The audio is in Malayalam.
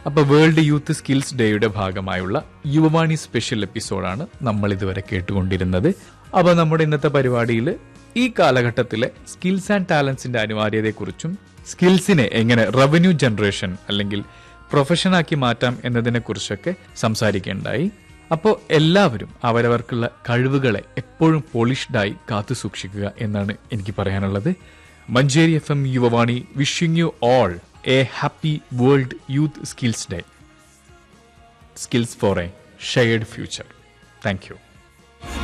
അപ്പൊ വേൾഡ് യൂത്ത് സ്കിൽസ് ഡേയുടെ ഭാഗമായുള്ള യുവവാണി സ്പെഷ്യൽ എപ്പിസോഡാണ് നമ്മൾ ഇതുവരെ കേട്ടുകൊണ്ടിരുന്നത് അപ്പൊ നമ്മുടെ ഇന്നത്തെ പരിപാടിയിൽ ഈ കാലഘട്ടത്തിലെ സ്കിൽസ് ആൻഡ് ടാലൻസിന്റെ അനിവാര്യതയെക്കുറിച്ചും സ്കിൽസിനെ എങ്ങനെ റവന്യൂ ജനറേഷൻ അല്ലെങ്കിൽ പ്രൊഫഷനാക്കി മാറ്റാം എന്നതിനെ കുറിച്ചൊക്കെ സംസാരിക്കേണ്ടായി അപ്പോൾ എല്ലാവരും അവരവർക്കുള്ള കഴിവുകളെ എപ്പോഴും പോളിഷ്ഡായി കാത്തു സൂക്ഷിക്കുക എന്നാണ് എനിക്ക് പറയാനുള്ളത് Manjeri F M Yuvavani wishing you all a happy world youth skills day skills for a shared future thank U